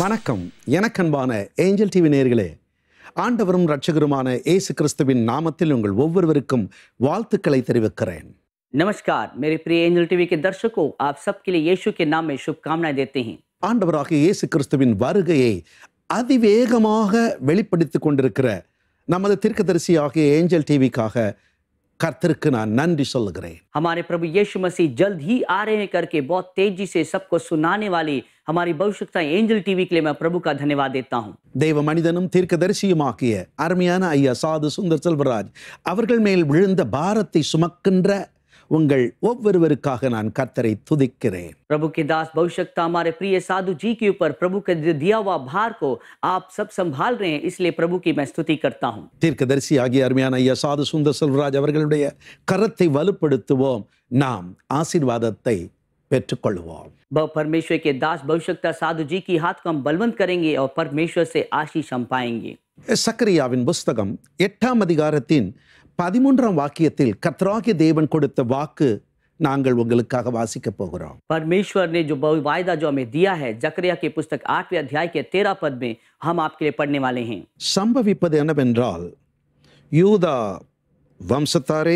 வணக்கம் எனக்கன்பான angel TV நேயர்களே ஆண்டவரும் இரட்சகருமான இயேசு கிறிஸ்துவின் நாமத்தில் உங்கள் ஒவ்வொருவருக்கும் வாழ்த்துக்களை தெரிவிக்கிறேன் नमस्कार मेरे प्रिय एंजल टीवी के दर्शकों आप सबके लिए यीशु के नाम में शुभकामनाएं देते हैं ஆண்டவராகிய இயேசு கிறிஸ்துவின் வருகையை அதிவேகமாக வெளிப்படுத்திக் கொண்டிருக்கிற நமது தீர்க்கதரிசி ஆகிய ஏஞ்சல் டிவிக்காக கர்த்தருக்கு நான் நன்றி சொல்லுகிறேன் हमारे प्रभु यीशु मसीह जल्द ही आ रहे हैं करके बहुत तेजी से सबको सुनाने वाली हमारी भविष्यता एंजल टीवी के लिए मैं प्रभु का धन्यवाद देता हूँ தெய்வ மனிதனும் தீர்க்கதரிசியுமாகிய அருமையான ஐயா சாது சுந்தர் செல்வராஜ் அவர்கள் மேல் விழுந்த பாரத்தை சுமக்கின்ற உங்கள் ஒவ்வொருவருக்காக நான் கர்த்தரை துதிக்கிறேன் प्रभु के दास भविष्यता हमारे प्रिय साधु जी के ऊपर प्रभु के दिया हुआ भार को आप सब संभाल रहे हैं इसलिए प्रभु की मैं स्तुति करता हूँ தீர்க்கதரிசி ஆகிய அருமையான ஐயா சாது சுந்தர் செல்வராஜ் அவர்களுடைய கரத்தை வலுப்படுத்துவோம் நாம் ஆசீர்வாதத்தை பெற்றுக்கொள்வோம் ब- परमेश्वर के दास भविष्यता साधु जी की हाथ को हम बलवंत करेंगे और परमेश्वर से आशीष हम पाएंगे சக்கரியாவின் புஸ்தகம் எட்டாம் அதிகாரத்தின் பதிமூன்றாம் வாக்கியத்தில் கர்த்தராகிய தேவன் கொடுத்த வாக்கு நாங்கள் உங்களுக்காக வாசிக்கப் போகிறோம் परमेश्वर ने जो बहु- वायदा जो हमें दिया है जकरिया की पुस्तक आठवें अध्याय के तेरह पद में हम आपके लिए पढ़ने वाले हैं சம்பவிப்பது என்னவென்றால் யூதா வம்சத்தாரே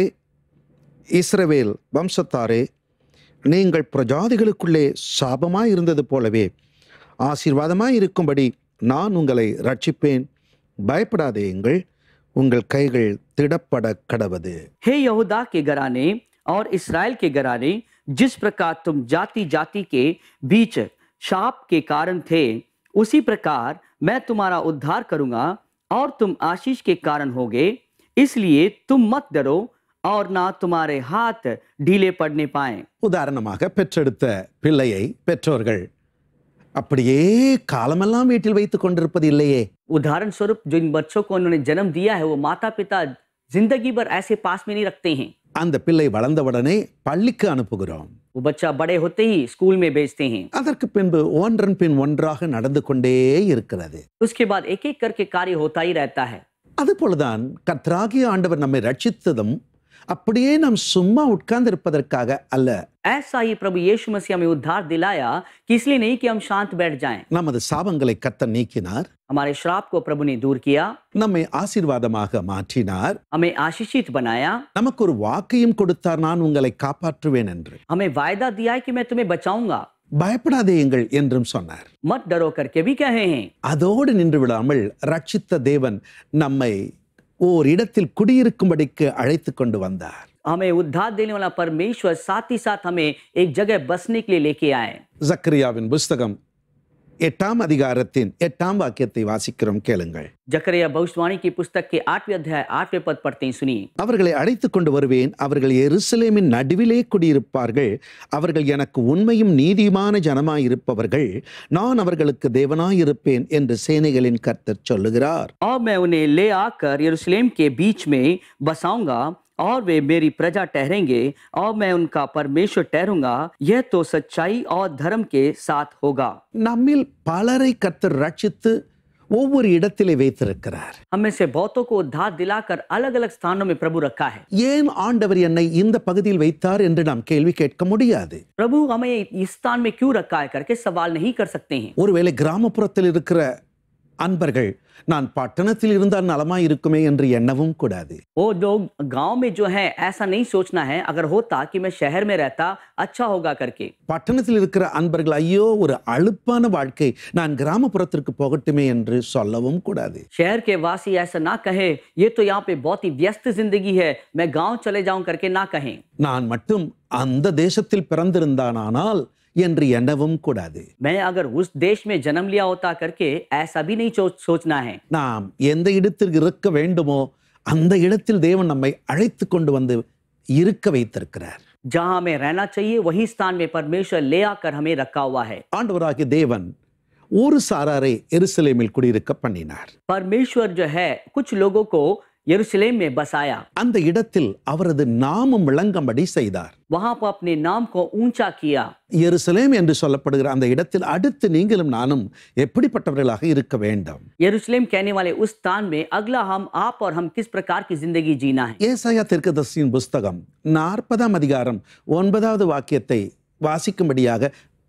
இஸ்ரவேல் வம்சத்தாரே நீங்கள் பிரஜாதிகளுக்குள்ளே சாபமாய் இருந்தது போலவே ஆசீர்வாதமாய் இருக்கும்படி நான் உங்களை ரட்சிப்பேன் பயப்படாதேயுங்கள் உங்கள் கைகள் திடப்பட கடவது हे यहूदा के घराने और इसराइल के घराने जिस प्रकार तुम जाति जाति के बीच शाप के कारण थे उसी प्रकार मैं तुम्हारा उद्धार करूंगा और तुम आशीष के कारण होगे इसलिए तुम मत डरो और ना तुम्हारे हाथ ढीले पड़ने पाए உதாரணமாக பெற்றெடுத்த பிள்ளையை பெற்றோர்கள் அப்படியே காலமெல்லாம் வீட்டில் வைத்துக் கொண்டிருப்பது இல்லையே उदाहरण स्वरूप जिन बच्चों को उन्होंने जन्म दिया है वो माता पिता जिंदगी भर ऐसे पास में नहीं रखते हैं அந்த பிள்ளை வளர்ந்தவுடனே பள்ளிக்கு அனுப்புகிறோம் वो बच्चा बड़े होते ही स्कूल में भेजते हैं அதற்கு பின்பு ஒன்றன் பின் ஒன்றாக நடந்து கொண்டே இருக்கிறது उसके बाद एक एक करके कार्य होता ही रहता है அதுபோலதான் கர்த்தராகிய ஆண்டவர் நம்மை ரட்சித்ததும் அப்படியே நாம் சும்மா உட்கார்ந்து இருப்பதற்காக அல்ல ऐसा ही प्रभु यीशु मसीह हमें उद्धार दिलाया कि इसलिए नहीं कि हम शांत बैठ जाएं நமது சாபங்களை கர்த்தர் நீக்கினார் हमारे श्राप को प्रभु ने दूर किया நம்மை ஆசீர்வாதமாக மாற்றினார் हमें आशीषित बनाया நமக்கு ஒரு வாக்கையும் கொடுத்தார் நான் உங்களை காப்பாற்றுவேன் என்று हमें वायदा दिया है कि मैं तुम्हें बचाऊंगा பயப்படாதேயுங்கள் என்றும் சொன்னார் मत डरो करके भी कहे हैं அதோடு நின்று விடாமல் ரட்சித்த தேவன் நம்மை ஓர் இடத்தில் குடியிருக்கும்படிக்கு அழைத்து கொண்டு வந்தார் हमें उद्धार देने वाला परमेश्वर साथ ही साथ हमें एक जगह बसने के लिए लेके आए ஜக்கரியாவின் புஸ்தகம் எட்டாம் அதிகாரத்தின் எட்டாம் வாக்கியத்தை வாசிக்கிறோம் கேளுங்கள் जकरिया भविष्यवाणी की पुस्तक के आठवें अध्याय आठवें पद पढ़ते हैं सुनिए அவர்களை அழைத்து கொண்டு வருவேன் அவர்கள் எருசலேமின் நடுவிலே குடியிருப்பார்கள் அவர்கள் எனக்கு உண்மையும் நீதியுமான ஜனமாயிருப்பவர்கள் நான் அவர்களுக்கு தேவனாயிருப்பேன் என்று சேனைகளின் கர்த்தர் சொல்லுகிறார் और मैं उन्हें ले आकर यरूशलेम के बीच में बसाऊंगा और वे मेरी प्रजा ठहरेंगे और मैं उनका परमेश्वर ठहरूंगा यह तो सच्चाई और धर्म के साथ होगा நம்மில் பலரை கர்த்தர் ரட்சித்து ஒவ்வொரு இடத்திலே வைத்திருக்கிறார் हमें से बहुतों को उद्धार दिलाकर अलग अलग स्थानों में प्रभु रखा है ஏன் ஆண்டவர் என்னை இந்த பகுதியில் வைத்தார் என்று நாம் கேள்வி கேட்க முடியாது प्रभु हमें इस स्थान में क्यों रखा है करके सवाल नहीं कर सकते हैं ஒருவேளை கிராமப்புறத்தில் இருக்கிற அன்பர்கள் நான் பட்டணத்தில் இருந்தால் நலமாய் இருக்குமே என்று எண்ணவும் கூடாது वो लोग गांव में जो है ऐसा नहीं सोचना है अगर होता कि मैं शहर में रहता अच्छा होगा करके பட்டணத்தில் இருக்கிற அன்பர்கள் ஐயோ ஒரு அலுப்பான வாழ்க்கை நான் கிராமப்புறத்திற்கு போகட்டுமே என்று சொல்லவும் கூடாது शहर के वासी ऐसा ना कहे ये तो यहाँ पे बहुत ही व्यस्त जिंदगी है मैं गांव चले जाऊं करके ना कहें நான் மட்டும் அந்த தேசத்தில் பிறந்திருந்தானால் என்று எண்ணவும் கூடாது मैं अगर उस देश में जन्म लिया होता करके ऐसा भी नहीं सो- सोचना है நாம் எந்த இடத்தில் இருக்க வேண்டுமோ அந்த இடத்தில் தேவன் நம்மை அழைத்து கொண்டு வந்து இருக்க வைத்திருக்கிறார் जहां हमें रहना चाहिए वही स्थान में परमेश्वर ले आकर हमें रखा हुआ है ஆண்டவராகிய தேவன் ஒரு சாராரை எருசலேமில் குடியிருக்க பண்ணினார் परमेश्वर जो है कुछ लोगों को यरूशलेम में बसाया அந்த இடத்தில் அவரது நாமம் விளங்கும்படி செய்தார் वहां पर अपने नाम को ऊंचा किया எருசலேம் என்று சொல்லப்படுகிற அந்த இடத்தில் அடுத்து நீங்களும் நானும் எப்படிப்பட்டவர்களாக இருக்க வேண்டும் यरूशलेम कहने वाले उस स्थान में अगला हम आप और हम किस प्रकार की जिंदगी जीना है ஏசாயா தீர்க்கதரிசியின் புஸ்தகம் நாற்பதாம் அதிகாரம் ஒன்பதாவது வாக்கியத்தை வாசிக்கும்படியாக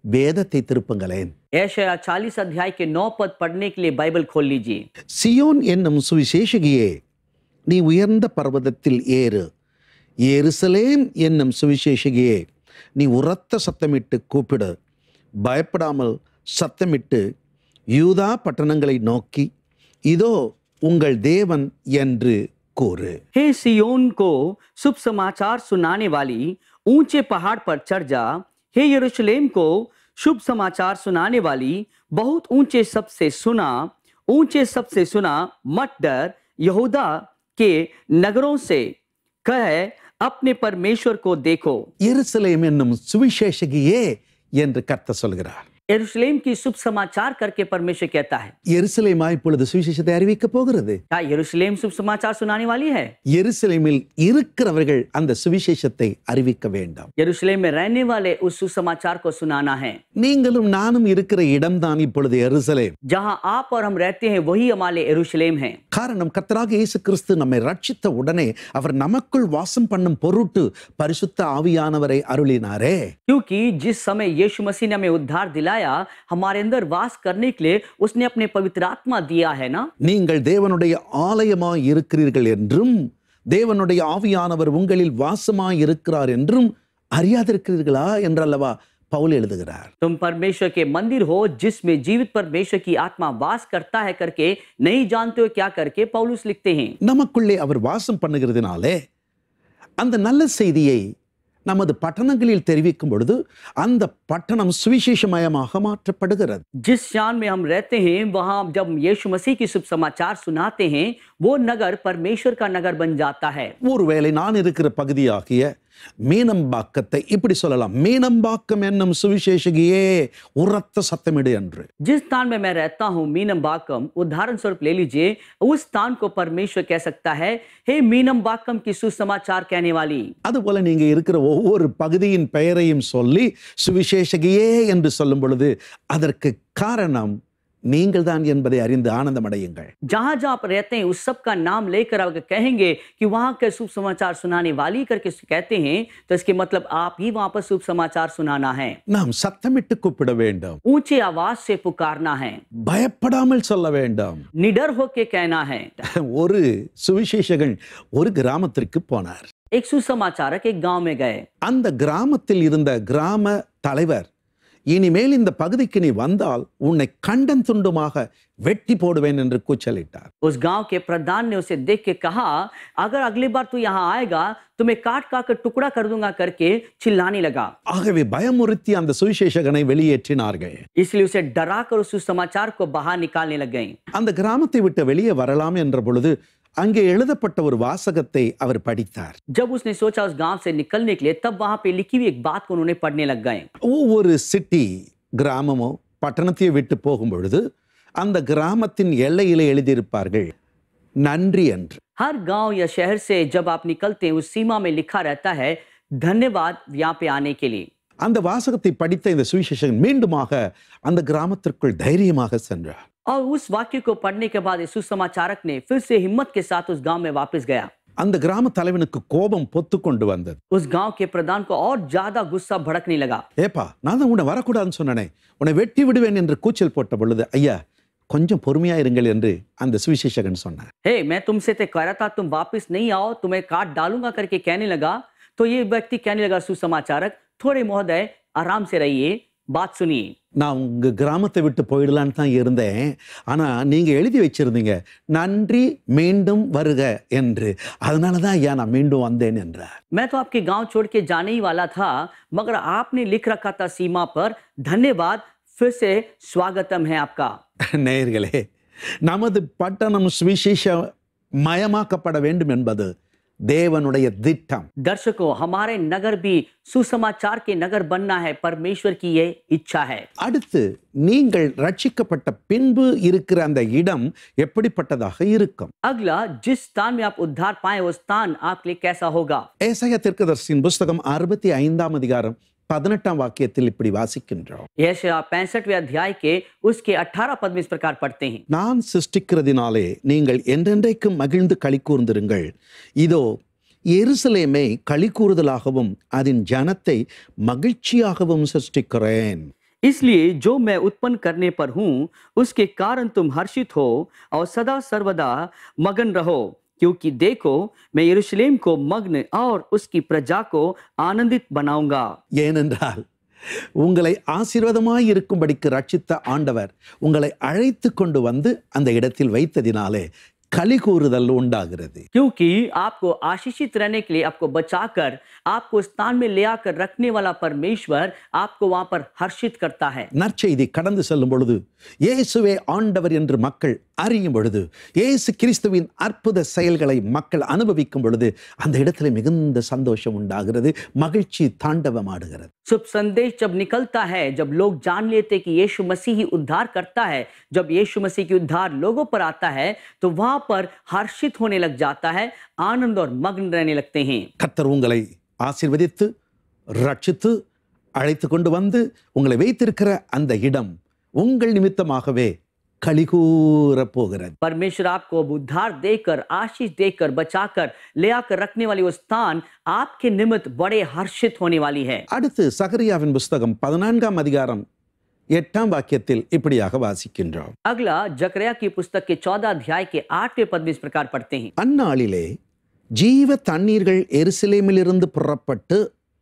வேதத்தை திருப்புங்களேன் ऐशया चालीस अध्याय के नौ पद पढ़ने के लिए बाइबल खोल लीजिए சியோன் என்னும் சுவிசேஷகியே நீ உயர்ந்த பர்வதத்தில் ஏறு எருசலேம் என்னும் சுவிசேஷகியே நீ உரத்த சத்தமிட்டு கூப்பிடு பயப்படாமல் சத்தமிட்டு யூதா பட்டணங்களை நோக்கி இதோ உங்கள் தேவன் என்று கூறு हे सियोन को शुभ समाचार सुनाने वाली ऊंचे पहाड़ पर चढ़ जा हे यरूशलेम को शुभ समाचार सुनाने वाली बहुत ऊंचे शब्द से सुना ऊंचे शब्द से सुना मत डर यहूदा के नगरों से कह अपने परमेश्वर को देखो எருசலேம் என்னும் சுவிசேஷகியே என்று கர்த்தர் சொல்கிறார் यरूशलेम की शुभ समाचार करके परमेश्वर कहता है எருசலேமா இப்பொழுது சுவிசேஷத்தை அறிவிக்க போகிறது क्या यरूशलेम शुभ समाचार सुनाने वाली है எருசலேமில் இருக்கிறவர்கள் அந்த சுவிசேஷத்தை அறிவிக்க வேண்டாம் यरूशलेम में रहने वाले उस सुसमाचार को सुनाना है நீங்களும் நானும் இருக்கிற இடம்தான் இப்பொழுது எருசலேம் जहां आप और हम रहते हैं वही हमारे यरूशलेम है காரணம் கர்த்தராக இயேசு கிறிஸ்து நம்மை ரட்சித்த உடனே அவர் நமக்குள் வாசம் பண்ணும் பொருட்டு பரிசுத்த ஆவியானவரை அருளினாரே क्योंकि जिस समय यीशु मसीह ने हमें उद्धार दिलाया हमारे अंदर वास करने के लिए उसने अपने पवित्र आत्मा दिया है ना நீங்கள் தேவனுடைய ஆலயமாய் இருக்கிறீர்கள் என்றும் தேவனுடைய ஆவியானவர் உங்களில் வாசமாய் இருக்கிறார் என்றும் அறியாதிருக்கிறீர்களா என்றல்லவா பவுல் எழுதுகிறார் तुम परमेश्वर के मंदिर हो जिसमें जीवित परमेश्वर की आत्मा वास करता है करके नहीं जानते हो क्या करके पौलुस लिखते हैं நமக்குள்ளே அவர் வாசம் பண்ணுகிறதுனாலே அந்த நல்ல செய்தியை நமது பட்டணங்களில் தெரிவிக்கும் பொழுது அந்த பட்டணம் சுவிசேஷமயமாக மாற்றப்படுகிறது जिस शान में हम रहते हैं वहां जब यीशु मसीह की शुभ समाचार सुनाते हैं वो नगर परमेश्वर का नगर बन जाता है ஒருவேளை நான் இருக்கிற பகுதியாகிய மீனம்பாக்கத்தை இப்படி சொல்லலாம் மீனம்பாக்கம் என்னும் சுவிசேஷகியே உரத்த சத்தமிடு என்று जिस स्थान में मैं रहता हूँ मीनम बाकम उदाहरण स्वरूप ले लीजिए उस स्थान को परमेश्वर कह सकता है हे मीनम बाकम की सुसमाचार कहने वाली அதுபோல நீங்க இருக்கிற ஒவ்வொரு பகுதியின் பெயரையும் சொல்லி சுவிசேஷகியே என்று சொல்லும் பொழுது அதற்கு காரணம் நீங்கள்தான் என்பதை அறிந்து ஆனந்தமடையுங்கள் जहां जहां आप रहते हैं उस सब का नाम लेकर अगर कहेंगे कि वहां के शुभ समाचार सुनाने वाली करके कहते हैं तो इसके मतलब आप ही वहां पर शुभ समाचार सुनाना है நாம் சத்தமிட்டு கூப்பிட வேண்டும் ऊंचे आवाज से पुकारना है பயப்படாமல் சொல்ல வேண்டாம் निडर होके कहना है ஒரு சுவிசேஷகன் ஒரு கிராமத்திற்கு போனார் एक सुसमाचारक एक गांव में गए அந்த கிராமத்தில் இருந்த கிராம தலைவர் இனிமேல் இந்த பகுதிக்கு நீ வந்தால் உன்னை கண்டம் துண்டுமாக வெட்டி போடுவேன் என்று கூச்சலிட்டார் उस गांव के प्रधान ने उसे देख के कहा अगर अगली बार तू यहाँ आएगा तो मैं काट काट कर टुकड़ा कर दूंगा करके चिल्लाने लगा ஆகவே பயமுறுத்தி அந்த சுவிசேஷகனை வெளியேற்றினார்கள் इसलिए उसे डरा कर उस सुसमाचार को बाहर निकालने लग गए அந்த கிராமத்தை விட்டு வெளியே வரலாம் என்ற பொழுது அங்கே எழுதப்பட்ட ஒரு வாசகத்தை அவர் படித்தார் जब उसने सोचा उस गांव से निकलने के लिए तब वहां पे लिखी हुई एक बात को उन्होंने पढ़ने लग गए ஒவ்வொரு சிட்டி கிராமமோ பட்டணத்தையோ விட்டு போகும் பொழுது அந்த கிராமத்தின் எல்லையிலே எழுதியிருப்பார்கள் நன்றி என்று हर गांव या शहर से जब आप निकलते हैं उस सीमा में लिखा रहता है धन्यवाद यहाँ पे आने के लिए அந்த வாசகத்தை படித்த இந்த சுவிசேஷகன் மீண்டுமாக அந்த கிராமத்திற்குள் தைரியமாக சென்றார் और उस वाक्य को पढ़ने के बाद इस सुसमाचारक ने फिर से हिम्मत के साथ उस गांव में वापस गया அந்த கிராம தலைவனுக்கு கோபம் பொத்து கொண்டு வந்தது उस गांव के प्रधान को और ज्यादा गुस्सा भड़कने लगा ஏப்பா நான் தான் உன்னை வரக்கூடாதுன்னு சொன்னனே உன்னை வெட்டி விடுவேன் என்று கூச்சல் போட்ட பொழுது ஐயா கொஞ்சம் பொறுமையா இருங்கள் என்று அந்த சுவிசேஷகன் சொன்னார் हे मैं तुमसे तो कह रहा था तुम वापस नहीं आओ तुम्हें काट डालूंगा करके कहने लगा तो ये व्यक्ति कहने लगा सुसमाचारक थोड़े महोदय आराम से रहिए बात सुनिए நான் உங்க கிராமத்தை விட்டு போயிடலான்னு தான் இருந்தேன் ஆனா நீங்க எழுதி வச்சிருந்தீங்க நன்றி மீண்டும் வருக என்று அதனால தான் ஐயா நான் மீண்டும் வந்தேன் என்றார் मैं तो आपके गांव छोड़ के जाने ही वाला था मगर आपने लिख रखा था सीमा पर धन्यवाद फिर से स्वागतम है आपका நேயர்களே நமது பட்டணம் சுவிசேஷ மயமாக்கப்பட வேண்டும் என்பது தேவனுடைய திட்டம் दर्शकों हमारे नगर भी सुसमाचार के नगर बनना है परमेश्वर की ये इच्छा है அடுத்து நீங்கள் ரட்சிக்கப்பட்ட பின்பு இருக்கிற அந்த இடம் எப்படிப்பட்டதாக இருக்கும் अगला जिस स्थान में आप उद्धार पाए वो स्थान आपके लिए कैसा होगा ஏசாயா தீர்க்கதரிசியின் புஸ்தகம் அறுபத்தி ஐந்தாம் அதிகாரம் பதினெட்டாம் வாக்கியத்தில் இப்படி வாசிக்கின்றோம் यह पैंसठवें अध्याय के उसके 18 पद में इस प्रकार पढ़ते हैं நான் சிருஷ்டிக்கிறதினாலே நீங்கள் என்றென்றைக்கும் மகிழ்ந்து களி கூர்ந்திருங்கள் இதோ எருசலேமை களி கூறுதலாகவும் அதன் ஜனத்தை மகிழ்ச்சியாகவும் சிருஷ்டிக்கிறேன் इसलिए जो मैं उत्पन्न करने पर हूं उसके कारण तुम हर्षित हो और सदा सर्वदा मगन रहो क्योंकि देखो मैं यरूशलेम को मग्न और उसकी प्रजा को आनंदित बनाऊंगा ஏனென்றால் உங்களை ஆசீர்வாதமாய் இருக்கும்படிக்கு ரட்சித்த ஆண்டவர் உங்களை அழைத்து கொண்டு வந்து அந்த இடத்தில் வைத்ததினாலே களி கூறுதல் உண்டாகிறது क्योंकि आपको आशीषित रहने के लिए आपको बचाकर आपको स्थान में ले आकर रखने वाला परमेश्वर आपको वहां पर हर्षित करता है நற்செய்தி கடந்து செல்லும் பொழுது இயேசுவே ஆண்டவர் என்று மக்கள் அறியும் பொழுது இயேசு கிறிஸ்துவின் அற்புத செயல்களை மக்கள் அனுபவிக்கும் பொழுது அந்த இடத்துல மிகுந்த சந்தோஷம் உண்டாகிறது மகிழ்ச்சி தாண்டவமாடுகிறது शुभ संदेश जब निकलता है जब लोग जान लेते कि यीशु मसीह ही उद्धार करता है जब यीशु मसीह की उद्धार लोगों पर आता है तो वहां पर हर्षित होने लग जाता है आनंद और मग्न रहने लगते हैं கர்த்தர் உங்களை ஆசீர்வதித்து ரட்சித்து அழைத்து கொண்டு வந்து உங்களை வைத்திருக்கிற அந்த இடம் உங்கள் நிமித்தமாகவே கலிகூறப் போகிறது परमेश्वर आपको अब उद्धार देकर आशीष देकर बचाकर ले आकर रखने वाली वो स्थान आपके निमित्त बड़े हर्षित होने वाली है அடுத்து சகரியாவின் புஸ்தகம் பதினான்காம் அதிகாரம் எட்டாம் வாக்கியத்தில் இப்படியாக வாசிக்கின்றோம் अगला जकरिया की पुस्तक के चौदह अध्याय के आठवें पद में इस प्रकार पढ़ते हैं அந்நாளிலே ஜீவ தண்ணீர்கள் எருசலேமிலிருந்து புறப்பட்டு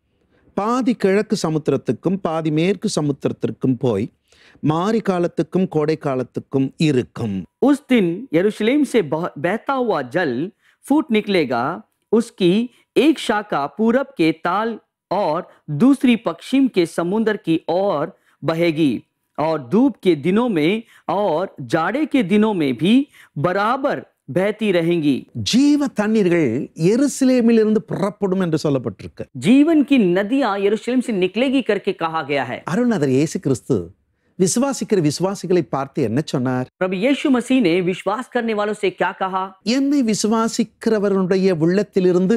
பாதி கிழக்கு சமுத்திரத்துக்கும் பாதி மேற்கு சமுத்திரத்திற்கும் போய் மாரி காலத்துக்கும் கோடை காலத்துக்கும் இருக்கும் उस दिन यरूशलेम से बह- बहता हुआ जल फूट निकलेगा उसकी एक शाखा पूरब के ताल और दूसरी पश्चिम के समुद्र की ओर बहेगी और धूप के दिनों में और जाड़े के दिनों में भी बराबर बहती रहेंगी ஜீவ தண்ணீர்கள் எருசலேமிலிருந்து புறப்படும் என்று சொல்லப்பட்டிருக்கு जीवन की नदियां यरूशलेम से निकलेगी करके कहा गया है அருள்நாதர் இயேசு கிறிஸ்து விசுவாசிக்கிற விசுவாசிகளை பார்த்து என்ன சொன்னார் प्रभु यीशु मसीह ने विश्वास करने वालों से क्या कहा என்னை விசுவாசிக்கிறவருடைய உள்ளத்திலிருந்து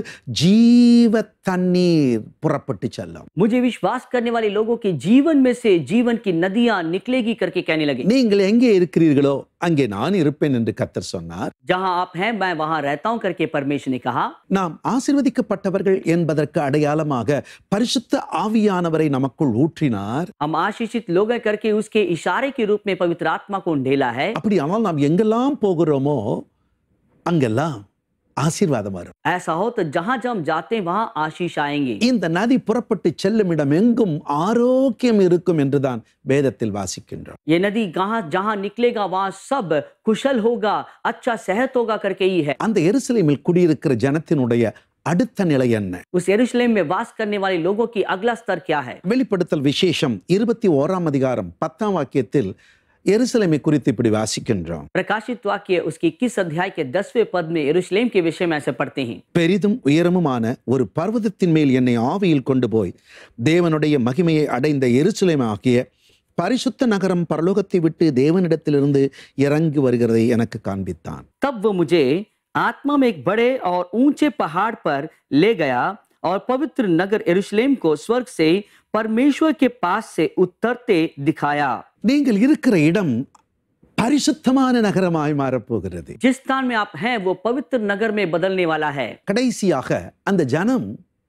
ஜீவ தண்ணீர் புறப்பட்டு செல்லும் मुझे विश्वास करने वाले लोगों के जीवन में से जीवन की नदियां निकलेगी करके कहने लगे நீங்கள் எங்கே இருக்கிறீர்களோ அங்கே நான் இருப்பேன் என்று கத்தர் சொன்னார் जहां आप हैं मैं वहां रहता हूं करके परमेश्वर ने कहा நாம் ஆசீர்வதிக்கப்பட்டவர்கள் என்பதற்கு அடையாளமாக பரிசுத்த ஆவியானவரை நமக்குள் ஊற்றினார் हम आशीषित लोग हैं करके उसके इशारे के रूप में पवित्र आत्मा को ढेला है அப்படியானால் நாம் எங்கெல்லாம் போகிறோமோ அங்கெல்லாம் ஆசீர்வாதம் வரும் ऐसा हो तो जहां जहां हम जाते हैं वहां आशीष आएंगे இந்த நதி புறப்பட்டு செல்லும் இடம் எங்கும் ஆரோக்கியம் இருக்கும் என்றுதான் வேதத்தில் வாசிக்கின்றோம் ये नदी कहाँ जहां निकलेगा वहां सब कुशल होगा अच्छा सेहत होगा करके ही है அந்த எருசலேமில் குடியிருக்கிற ஜனத்தினுடைய அடுத்த நிலை என்ன उस यरूशलेम में वास करने वाले लोगों की अगला स्तर क्या है வெளிப்படுத்தல் விசேஷம் இருபத்தி ஓராம் அதிகாரம் பத்தாம் வாக்கியத்தில் எருசலேமை குறித்து இப்படி வாசிக்கின்றோம் प्रकाशित वाक्य उसके इक्कीस अध्याय के दसवें पद में यरूशलेम के विषय में ऐसे पढ़ते हैं பெரிதும் உயரமுமான ஒரு பர்வதத்தின் மேல் என்னை ஆவியில் கொண்டு போய் தேவனுடைய மகிமையை அடைந்த எருசலேம் ஆகிய பரிசுத்த நகரம் பரலோகத்தை விட்டு தேவனிடத்திலிருந்து இறங்கி வருகிறதை எனக்கு காண்பித்தான் तब वो मुझे आत्मा में एक बड़े और ऊंचे पहाड़ पर ले गया और पवित्र नगर यरूशलेम को स्वर्ग से परमेश्वर के पास से उतरते दिखाया நீங்கள் இருக்கிற இடம் பரிசுத்தமான நகரமாய் மாறப்போகிறது जिस स्थान में आप हैं वो पवित्र नगर में बदलने वाला है கடைசியாக அந்த ஜனம்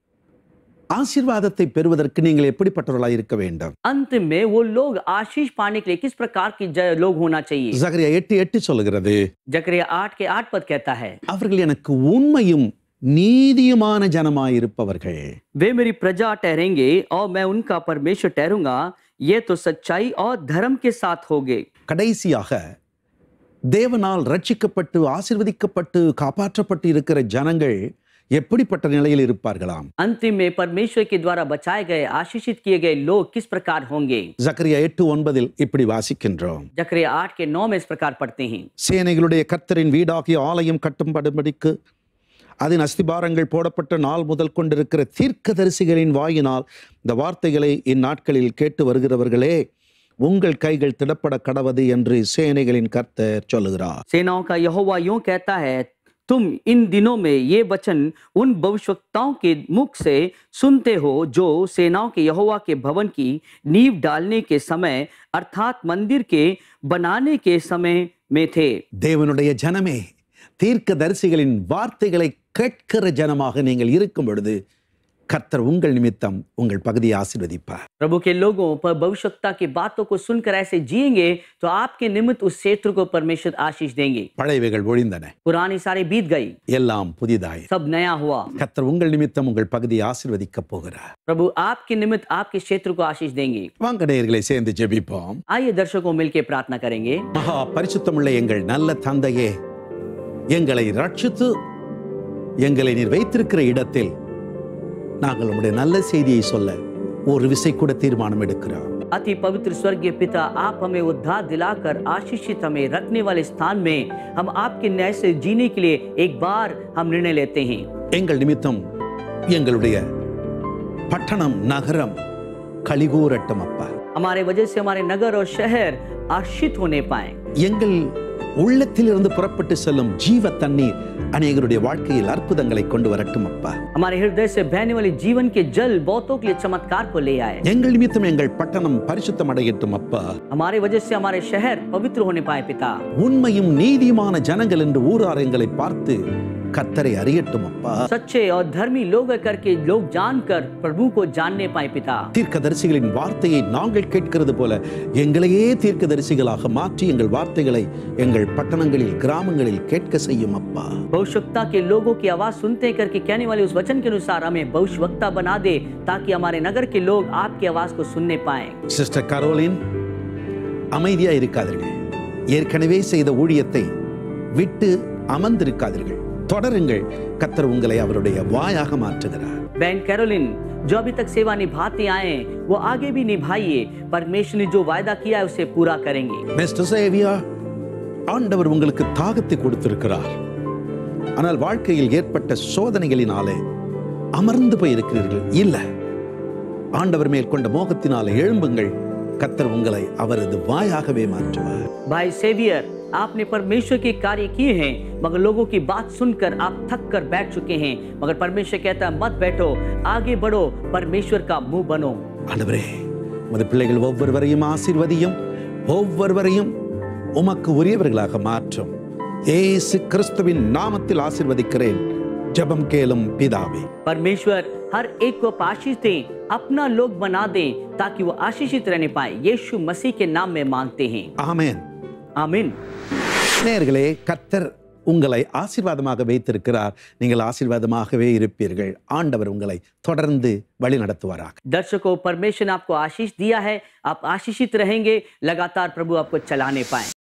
ஆசீர்வாதத்தை பெறுவதற்கு நீங்கள் எப்படிப்பட்டவர்களாய் இருக்க வேண்டும் अंत में वो लोग आशीष पाने के लिए किस प्रकार के ज- लोग होना चाहिए சகரியா எட்டு எட்டு சொல்லுகிறது जकरिया आठ के आठ पद कहता है அவர்கள் எனக்கு உண்மையும் நீதியுமான ஜனமாயிருப்பவர்கள் वे मेरी प्रजा ठहरेंगे और मैं उनका परमेश्वर ठहरूंगा ये तो सच्चाई और धर्म के साथ होगे கடைசியாக தேவனால் ரட்சிக்கப்பட்டு ஆசீர்வதிக்கப்பட்டு காப்பாற்றப்பட்டு இருக்கிற ஜனங்கள் எப்படிப்பட்ட நிலையில் இருப்பார்களாம் अंतिम में परमेश्वर के द्वारा बचाए गए आशीषित किए गए लोग किस प्रकार होंगे ஜக்கரியா எட்டு ஒன்பதில் இப்படி வாசிக்கின்றோம் जकरिया आठ के नौ में इस प्रकार पढ़ते हैं சேனைகளுடைய கர்த்தரின் வீடாகிய ஆலயம் கட்டும்படும்படிக்கு அதன் அஸ்திபாரங்கள் போடப்பட்ட நாள் முதல் கொண்டிருக்கிற தீர்க்கதரிசிகளின் வாயினால் இந்த வார்த்தைகளை இந்நாட்களில் கேட்டு வருகிறவர்களே உங்கள் கைகள் திடப்பட கடவது என்று சேனைகளின் கர்த்தர் சொல்லுகிறார் सेनाओं का यहोवा यूं कहता है तुम इन दिनों में ये वचन उन भविष्यवक्ताओं के मुख से सुनते हो जो सेनाओं के यहोवा के भवन की नींव डालने के समय अर्थात मंदिर के बनाने के समय में थे தேவனுடைய ஜனமே தீர்க்கதரிசிகளின் வார்த்தைகளை கேட்கிற ஜனமாக நீங்கள் இருக்கும் பொழுது கர்த்தர் உங்கள் நிமித்தம் உங்கள் பகுதியை ஆசீர்வதிப்பார் प्रभु के लोगों पर भविष्यता की बातों को सुनकर ऐसे जिएंगे तो आपके निमित्त उस क्षेत्र को परमेश्वर आशीष देंगे பழையவைகள் ஒழிந்தன पुरानी सारी बीत गई எல்லாம் புதிதாய் सब नया हुआ கர்த்தர் உங்கள் நிமித்தம் உங்கள் பகுதியை ஆசீர்வதிக்கப் போகிறார் प्रभु आपके निमित्त आपके क्षेत्र को आशीष देंगे வாங்க நேயர்களை சேர்ந்து ஜெபிப்போம் आइए दर्शकों मिलकर प्रार्थना करेंगे மகா பரிசுத்தமுள்ள எங்கள் நல்ல தந்தையே எங்களை ரட்சித்து எங்களை நீர் வைத்திருக்கிற இடத்தில் நாங்கள் உம்முடைய நல்ல செய்தியை சொல்ல ஒரு விசை கூட தீர்மானம் எடுக்கிறோம் अति पवित्र स्वर्गीय पिता आप हमें उद्धार दिलाकर आशीषित हमें रखने वाले स्थान में हम आपके न्याय से जीने के लिए एक बार हम निर्णय लेते हैं எங்கள் நிமித்தம் எங்களுடைய பட்டணம் நகரம் கலிகூரட்டும் அப்பா हमारे वजह से हमारे नगर और शहर आशीषित होने पाए எங்கள் உள்ளத்திலிருந்து புறப்பட்டு செல்லும் ஜீவ தண்ணீர் அநேகருடைய வாழ்க்கையில் அற்புதங்களை கொண்டு வரட்டும் அப்பா हमारे हृदय से बहने वाले जीवन के जल बहुतों के लिए चमत्कार को ले आए எங்கள் நிமித்தம் எங்கள் பட்டணம் பரிசுத்தம் அடையட்டும் அப்பா हमारे वजह से हमारे शहर पवित्र होने पाए पिता உண்மையும் நீதியுமான ஜனங்கள் என்று ஊரார் எங்களை பார்த்து கத்தரை அறியட்டும் அப்பா सच्चे और धर्मी लोग करके लोग जानकर प्रभु को जानने पाए पिता தீர்க்கதரிசிகளின் வார்த்தையை நாங்கள் கேட்கிறது போல எங்களையே தீர்க்கதரிசிகளாக மாற்றி எங்கள் வார்த்தைகளை எங்கள் பட்டணங்களில் கிராமங்களில் கேட்க செய்யும் அப்பா भविष्यता के लोगों की आवाज सुनते करके कहने वाले उस वचन के अनुसार हमें भविष्यवक्ता बना दे ताकि हमारे नगर के लोग आपकी आवाज को सुनने पाए சிஸ்டர் கரோலின் அமைதியா இருக்காதீர்கள் ஏற்கனவே செய்த ஊழியத்தை விட்டு அமர்ந்திருக்காதீர்கள் தொடருங்கள் கத்தர் உங்களை அவருடைய வாயாக மாற்றுகிறார் बहन कैरोलिन जो अभी तक सेवा निभाते आए हैं, वो आगे भी निभाइए परमेश्वर ने जो वायदा किया है उसे पूरा करेंगे மிஸ்டர் சேவியா ஆண்டவர் உங்களுக்கு தாகத்தை கொடுத்திருக்கிறார் ஆனால் வாழ்க்கையில் ஏற்பட்ட சோதனைகளினாலே அமர்ந்து போய் இருக்கிறீர்கள் இல்ல ஆண்டவர் மேல் கொண்ட மோகத்தினாலே எழும்புங்கள் கத்தர் உங்களை அவரது வாயாகவே மாற்றுவார் भाई सेवियर आपने परमेश्वर के कार्य किए हैं मगर लोगों की बात सुनकर आप थक कर बैठ चुके हैं मगर परमेश्वर कहता है मत बैठो आगे बढ़ो परमेश्वर का मुंह बनो ஆண்டவரே உமது பிள்ளைகள் ஒவ்வொருவரையும் ஆசீர்வதியும் ஒவ்வொருவரையும் உமக்கு உரியவர்களாக மாற்றும் ஏசு கிறிஸ்துவின் நாமத்தில் ஆசீர்வதிக்கிறேன் ஜெபம் கேளும் பிதாவே परमेश्वर हर एक को आप आशीष दें अपना लोग बना दें ताकि वो आशीषित रहने पाए यीशु मसीह के नाम में मांगते हैं ஆமென் आमीन நேயர்களே கத்தர் உங்களை ஆசீர்வாதமாக வைத்திருக்கிறார் நீங்கள் ஆசீர்வாதமாகவே இருப்பீர்கள் ஆண்டவர் உங்களை தொடர்ந்து வழி நடத்துவாராக दर्शकों परमेश्वर ने आपको आशीष दिया है आप आशीषित रहेंगे लगातार प्रभु आपको चलाने पाए